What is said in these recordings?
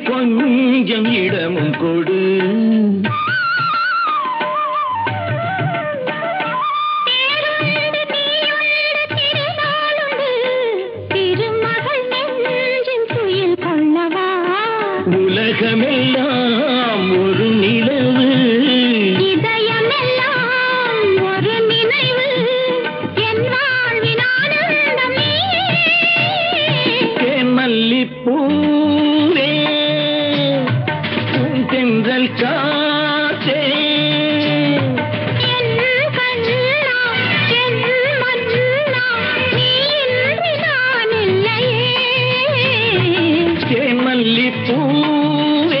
கொஞ்சம் இடமும் கொடு தேருண்டு நீயுண்டு திருநாளுண்டு திருமகள் நெஞ்சின் துயில் கொள்ளவா உலகமெல்லாம் ஒரு நிலவு இதயமெல்லாம் ஒரு நினைவு என் வாழ்வின் ஆனந்தம் நீயே தேன்மல்லிப்பூவே தென்றல் காற்றே என் கண்ணா என் மன்னா நீ இன்றி நான் இல்லையே தேன்மல்லிப்பூவே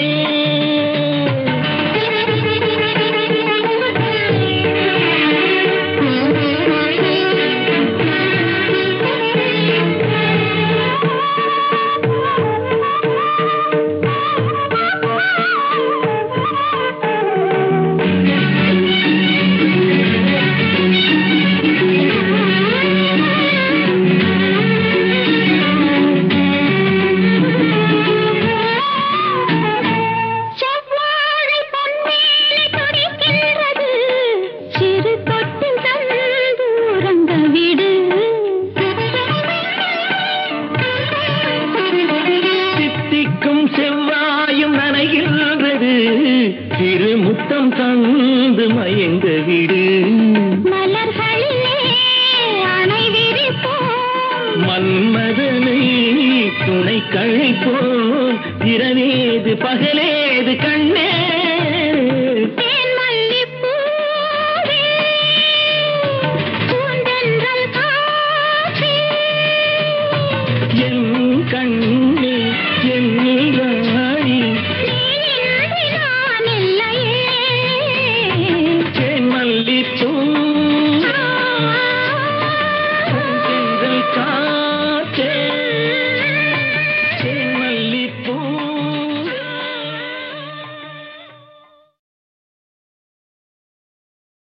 செவ்வாழை பொன்மேனி துடிக்கின்றது சிறு தொட்டு தந்து உறங்க விடு சித்திக்கும் செவ்வாயும் நனைகின்றது திரு முத்தம் தந்து மயங்க விடு மலர்களிலே அணை விரிப்போம் மன்மதனை துணை கழைப்போம் இரவேது பகலேது கண்ணே